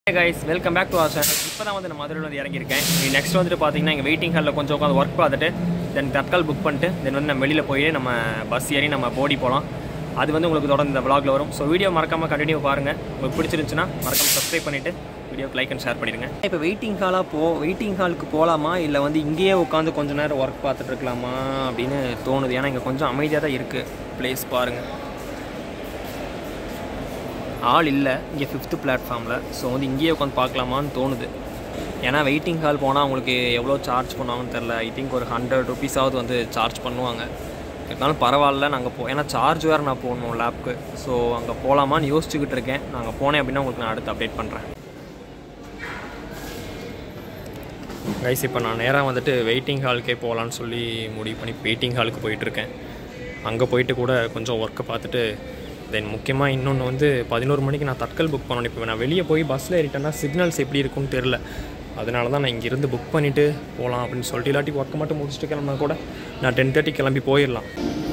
guys welcome back to our channel இப்போ தான் வந்து நான் மதுரையில் வந்து இறங்கியிருக்கேன் நீ நெக்ஸ்ட் வந்துட்டு பார்த்தீங்கன்னா எங்கள் வெயிட்டிங் ஹாலில் கொஞ்சம் உட்காந்து ஒர்க் பார்த்துட்டு தென் தட்கால் புக் பண்ணிட்டு தென் வந்து நம்ம வெளியில் போய் நம்ம பஸ் ஏறி நம்ம போடி போகலாம் அது வந்து உங்களுக்கு தொடர்ந்து இந்த vlogல வரும் ஸோ வீடியோ மறக்காமல் கண்டினியூ பாருங்கள் உங்களுக்கு பிடிச்சிருந்துச்சுன்னா மறக்காம சப்ஸ்கிரைப் பண்ணிவிட்டு வீடியோக்கு லைக் அண்ட் ஷேர் பண்ணிடுங்க இப்போ வெயிட்டிங் ஹாலாக போ வெயிட்டிங் ஹாலுக்கு போகலாமா இல்லை வந்து இங்கேயே உட்காந்து கொஞ்ச நேரம் ஒர்க் பார்த்துட்டு இருக்கலாமா அப்படின்னு தோணுது ஏன்னா இங்கே கொஞ்சம் அமைதியாக தான் இருக்குது ப்ளேஸ் பாருங்கள் ஆள் இல்லை இங்கே ஃபிஃப்த்து பிளாட்ஃபார்மில் ஸோ வந்து இங்கேயே உட்காந்து பார்க்கலாமான்னு தோணுது ஏன்னா வெயிட்டிங் ஹால் போனால் அவங்களுக்கு எவ்வளோ சார்ஜ் பண்ணுவாங்கன்னு தெரில ஐ திங்க் ஒரு ஹண்ட்ரட் ருபீஸாவது வந்து சார்ஜ் பண்ணுவாங்க இருந்தாலும் பரவாயில்ல நாங்கள் போ ஏன்னா சார்ஜ் வேறு நான் போடணும் லேப்க்கு ஸோ அங்கே போகலாமான்னு யோசிச்சுக்கிட்டு இருக்கேன் நாங்கள் போனேன் அப்படின்னா உங்களுக்கு நான் அடுத்து அப்டேட் பண்ணுறேன் கைஸ் இப்போ நான் நேராக வந்துட்டு வெயிட்டிங் ஹாலுக்கே போகலான்னு சொல்லி முடிவு பண்ணி வெயிட்டிங் ஹாலுக்கு போயிட்டுருக்கேன் அங்கே போயிட்டு கூட கொஞ்சம் ஒர்க்கை பார்த்துட்டு தென் முக்கியமாக இன்னொன்று வந்து பதினோரு மணிக்கு நான் தட்கல் புக் பண்ணணும் இப்போ நான் வெளியே போய் பஸ்ஸில் ஏறிட்டேன்னா சிக்னல்ஸ் எப்படி இருக்கும்னு தெரில அதனால தான் நான் இங்கேருந்து புக் பண்ணிவிட்டு போகலாம் அப்படின்னு சொல்லிட்டு இல்லாட்டி ஒர்க்கை மட்டும் முடிச்சுட்டு கிளம்புனா கூட நான் டென் தேர்ட்டி கிளம்பி போயிடலாம்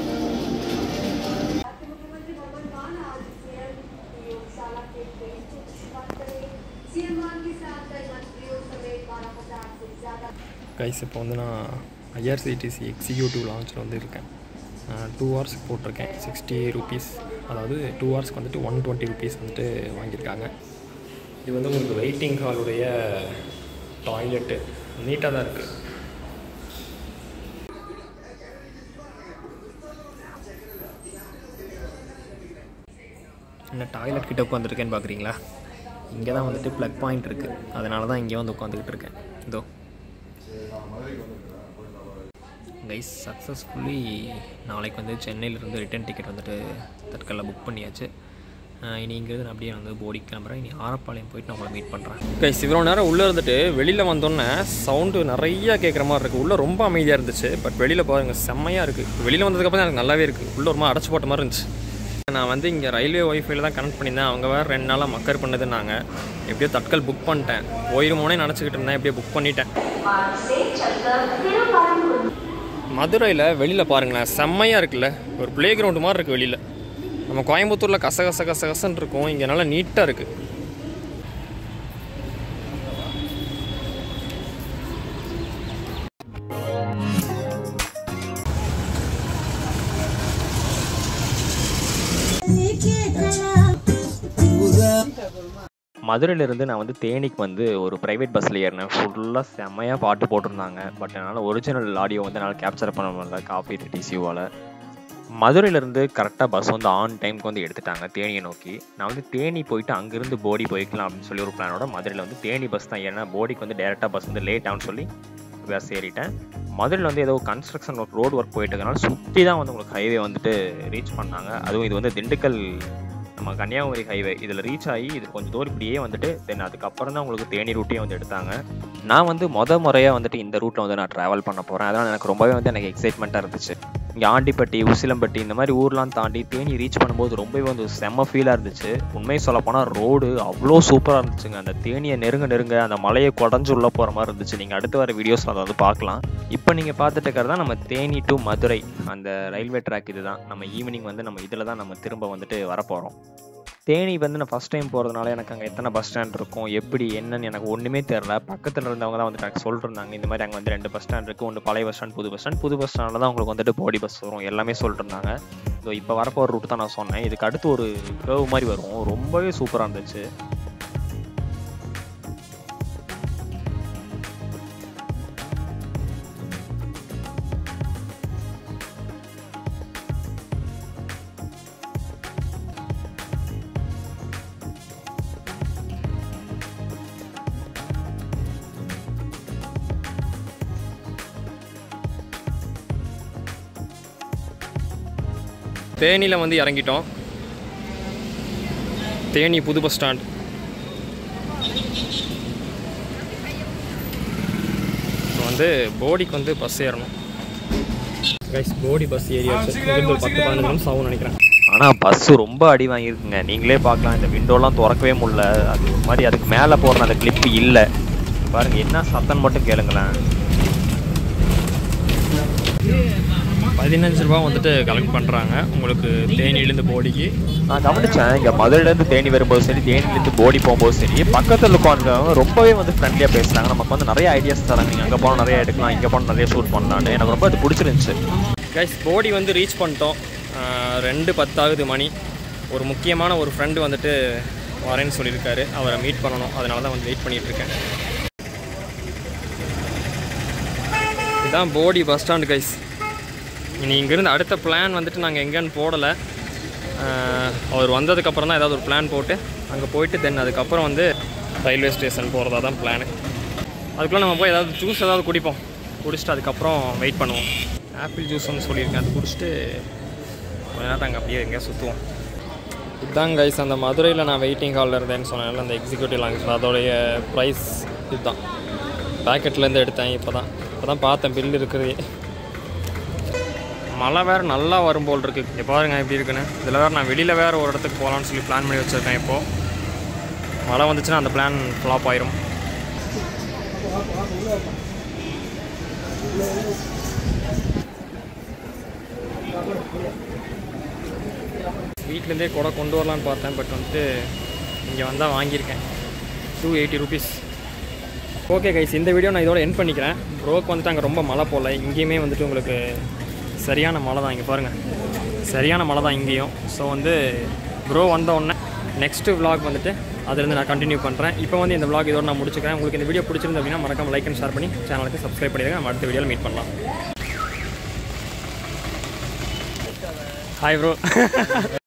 मुख्यमंत्री भवन मान आज सीएम प्रयोगशाला के ट्रेन को शुरुआत करें सीएम मान के साथ कई मंत्रियों समेत बारह हजार से ज्यादा கைஸ் இப்போ வந்து நான் ஐஆர்சிடிசி எக்ஸிக்யூட்டிவ் லான்ச்சில் வந்து இருக்கேன் டூ ஹவர்ஸ்க்கு போட்டிருக்கேன் சிக்ஸ்டி ருபீஸ் அதாவது டூ ஹவர்ஸ்க்கு வந்துட்டு ஒன் டுவெண்ட்டி ருபீஸ் வந்துட்டு வாங்கியிருக்காங்க இது வந்து உங்களுக்கு வெயிட்டிங் ஹாலுடைய டாய்லெட்டு நீட்டாக தான் இருக்குது என்ன டாய்லெட் கிட்ட உட்காந்துருக்கேன்னு பார்க்குறீங்களா இங்கே தான் வந்துட்டு ப்ளக் பாயிண்ட் இருக்குது அதனால தான் இங்கே வந்து உட்காந்துக்கிட்டு இருக்கேன் இதோ கைஸ் சக்ஸஸ்ஃபுல்லி நாளைக்கு வந்து சென்னையிலேருந்து ரிட்டர்ன் டிக்கெட் வந்துட்டு தற்கல்ல புக் பண்ணியாச்சு அஹ் இனி இங்கேருந்து நான் அப்படியே வந்து போடி கிளம்புறேன் இனி ஆரப்பாளையம் போயிட்டு நான் உங்களை மீட் பண்ணுறேன் கைஸ் இவ்வளோ நேரம் உள்ளே இருந்துட்டு வெளியில் வந்தோன்னே சவுண்டு நிறையா கேட்குற மாதிரி இருக்குது உள்ளே ரொம்ப அமைதியாக இருந்துச்சு பட் வெளியில் பாருங்கள் செம்மையாக இருக்குது வெளியில் வந்ததுக்கப்புறம் எனக்கு நல்லாவே இருக்குது உள்ளே ஒரு மாதிரி அடைச்சி போட்ட மாதிரி இருந்துச்சு நான் வந்து இங்கே ரயில்வே ஒய்ஃபைல தான் கனெக்ட் பண்ணியிருந்தேன் அவங்க வேறு ரெண்டு நாளாக மக்கர் பண்ணதுன்னாங்க எப்படியோ தட்கல் புக் பண்ணிட்டேன் போயிருமோனே நினச்சிக்கிட்டு இருந்தேன் எப்படியோ புக் பண்ணிட்டேன் மதுரையில் வெளியில் பாருங்களேன் செம்மையாக இருக்குல்ல ஒரு ப்ளே கிரவுண்டு மாதிரி இருக்குது வெளியில் நம்ம கோயம்புத்தூரில் கச கச கச கசன்னு இருக்கும் இங்கே நல்லா நீட்டாக இருக்குது மதுரையிலேருந்து நான் வந்து தேனிக்கு வந்து ஒரு ப்ரைவேட் பஸ்ஸில் ஏறினேன் ஃபுல்லாக செம்மையாக பாட்டு போட்டிருந்தாங்க பட் என்னால் ஒரிஜினல் ஆடியோ வந்து என்னால் கேப்சர் பண்ண முடியல காப்பி டிசியூவால் மதுரையிலேருந்து கரெக்டாக பஸ் வந்து ஆன் டைம்க்கு வந்து எடுத்துட்டாங்க தேனியை நோக்கி நான் வந்து தேனி போயிட்டு அங்கேருந்து போடி போய்க்கலாம் அப்படின்னு சொல்லி ஒரு பிளானோட மதுரையில் வந்து தேனி பஸ் தான் ஏன்னா போடிக்கு வந்து டேரெக்டாக பஸ் வந்து லேட் ஆகும்னு சொல்லி பஸ் ஏறிட்டேன் மதுரையில் வந்து ஏதோ கன்ஸ்ட்ரக்ஷன் ஒர்க் ரோடு ஒர்க் போயிட்டு இருக்கனால சுற்றி தான் வந்து உங்களுக்கு ஹைவே வந்துட்டு ரீச் பண்ணாங்க அதுவும் இது வந்து திண்டுக்கல் நம்ம கன்னியாகுமரி ஹைவே இதில் ரீச் ஆகி இது கொஞ்சம் தூரம் இப்படியே வந்துட்டு தென் அதுக்கப்புறம் தான் உங்களுக்கு தேனி ரூட்டையும் வந்து எடுத்தாங்க நான் வந்து முத முறையாக வந்துட்டு இந்த ரூட்டில் வந்து நான் ட்ராவல் பண்ண போகிறேன் அதனால் எனக்கு ரொம்பவே வந்து எனக்கு எக்ஸைட்மெண்ட்டாக இருந்துச்சு இங்கே ஆண்டிப்பட்டி உசிலம்பட்டி இந்த மாதிரி ஊர்லாம் தாண்டி தேனி ரீச் பண்ணும்போது ரொம்பவே வந்து செம்ம ஃபீலாக இருந்துச்சு உண்மையை சொல்ல போனால் ரோடு அவ்வளோ சூப்பராக இருந்துச்சுங்க அந்த தேனியை நெருங்க நெருங்க அந்த மலையை குடஞ்சு உள்ளே போகிற மாதிரி இருந்துச்சு நீங்கள் அடுத்து வர வீடியோஸில் அதை வந்து பார்க்கலாம் இப்போ நீங்கள் பார்த்துட்டு இருக்கிறது தான் நம்ம தேனி டு மதுரை அந்த ரயில்வே ட்ராக் இதுதான் நம்ம ஈவினிங் வந்து நம்ம இதில் தான் நம்ம திரும்ப வந்துட்டு வரப்போகிறோம் தேனி வந்து நான் ஃபஸ்ட் டைம் போகிறதுனால எனக்கு அங்கே எத்தனை பஸ் ஸ்டாண்ட் இருக்கும் எப்படி என்னன்னு எனக்கு ஒன்றுமே தெரில பக்கத்தில் இருந்தவங்க தான் வந்து எனக்கு சொல்லிருந்தாங்க இந்த மாதிரி அங்கே வந்து ரெண்டு பஸ் ஸ்டாண்ட் இருக்குது ஒன்று பழைய பஸ் ஸ்டாண்ட் புது பஸ் ஸ்டாண்ட் புது பஸ் ஸ்டாண்டில் தான் உங்களுக்கு வந்துட்டு போடி பஸ் வரும் எல்லாமே சொல்லிருந்தாங்க ஸோ இப்போ வரப்போகிற ரூட் தான் நான் சொன்னேன் இதுக்கு அடுத்து ஒரு கேர்வ் மாதிரி வரும் ரொம்பவே சூப்பராக இருந்துச்சு தேனியில் வந்து இறங்கிட்டோம் தேனி புது பஸ் ஸ்டாண்ட் இப்போ வந்து போடிக்கு வந்து பஸ் ஏறணும் கைஸ் போடி பஸ் ஏறியாச்சு இங்கிருந்து ஒரு பத்து பதினஞ்சு நிமிஷம் ஆகும்னு நினைக்கிறேன் ஆனால் பஸ்ஸு ரொம்ப அடி வாங்கியிருக்குங்க நீங்களே பார்க்கலாம் இந்த விண்டோலாம் திறக்கவே முடியல அது ஒரு மாதிரி அதுக்கு மேலே போகிற அந்த கிளிப்பு இல்லை பாருங்க என்ன சத்தம் மட்டும் கேளுங்களேன் பதினஞ்சு ரூபா வந்துட்டு கலெக்ட் பண்ணுறாங்க உங்களுக்கு தேனியிலேருந்து போடிக்கு நான் கவனிச்சேன் இங்கே மதுரையிலேருந்து தேனி வரும்போது சரி தேனிலேருந்து போடி போகும்போது சரி பக்கத்தில் உட்காந்துறவங்க ரொம்பவே வந்து ஃப்ரெண்ட்லியாக பேசுகிறாங்க நமக்கு வந்து நிறைய ஐடியாஸ் தராங்க நீங்கள் அங்கே போனால் நிறைய எடுக்கலாம் இங்கே போனால் நிறைய ஷூட் பண்ணலான்னு எனக்கு ரொம்ப அது பிடிச்சிருந்துச்சு கைஸ் போடி வந்து ரீச் பண்ணிட்டோம் ஆஹ் ரெண்டு பத்தாவது மணி ஒரு முக்கியமான ஒரு ஃப்ரெண்டு வந்துட்டு வரேன்னு சொல்லியிருக்காரு அவரை மீட் பண்ணணும் அதனால தான் வந்து வெயிட் பண்ணிட்டு இருக்கேன் இதுதான் போடி பஸ் ஸ்டாண்டு கைஸ் இனி இங்கேருந்து அடுத்த பிளான் வந்துட்டு நாங்கள் எங்கேன்னு போடலை ஆஹ் அவர் வந்ததுக்கப்புறம் தான் ஏதாவது ஒரு பிளான் போட்டு அங்கே போயிட்டு தென் அதுக்கப்புறம் வந்து ரயில்வே ஸ்டேஷன் போகிறதா தான் பிளானு அதுக்குள்ளே நம்ம போய் ஏதாவது ஜூஸ் ஏதாவது குடிப்போம் குடிச்சிட்டு அதுக்கப்புறம் வெயிட் பண்ணுவோம் ஆப்பிள் ஜூஸ்னு சொல்லியிருக்கேன் அது குடிச்சிட்டு கொஞ்ச நேரம் அங்கே அப்படியே எங்கேயா சுற்றுவோம் இதுதான் கைஸ் அந்த மதுரையில் நான் வெயிட்டிங் ஹாலில் இருந்தேன்னு சொன்னேன்ல அந்த எக்ஸிக்யூட்டிவ் லாங்குவேஜ் அதோடைய ப்ரைஸ் இதுதான் பேக்கெட்லேருந்து எடுத்தேன் இப்போ தான் இப்போ தான் பார்த்தேன் பில் இருக்குது மழை வேறு நல்லா வரும் போல் இருக்கு இங்கே பாருங்க எப்படி இருக்குன்னு இதில் வேறு நான் வெளியில் வேறு ஒரு இடத்துக்கு போகலான்னு சொல்லி பிளான் பண்ணி வச்சுருக்கேன் இப்போது மழை வந்துச்சுன்னா அந்த பிளான் ஃப்ளாப் ஆயிரும் வீட்டிலேருந்தே கூட கொண்டு வரலான்னு பார்த்தேன் பட் வந்துட்டு இங்கே வந்தால் வாங்கியிருக்கேன் two eighty rupees okay guys இந்த வீடியோ நான் இதோட என் பண்ணிக்கிறேன் ப்ரோக்கு வந்துட்டு அங்கே ரொம்ப மழை போகல இங்கேயுமே வந்துட்டு உங்களுக்கு சரியான மழை தான் இங்கே பாருங்கள் சரியான மழை தான் இங்கேயும் ஸோ வந்து ப்ரோ வந்த உடனே நெக்ஸ்ட்டு vlog வந்துட்டு அதுலேருந்து நான் கண்டினியூ பண்ணுறேன் இப்போ வந்து இந்த vlog இதோட நான் முடிச்சுக்கிறேன் உங்களுக்கு இந்த வீடியோ பிடிச்சிருந்து அப்படின்னா மறக்காம லைக் அண்ட் ஷேர் பண்ணி சேனலுக்கு சப்ஸ்கிரைப் பண்ணிடுங்க நம்ம அடுத்த வீடியோவில் மீட் பண்ணலாம் ஹாய் ப்ரோ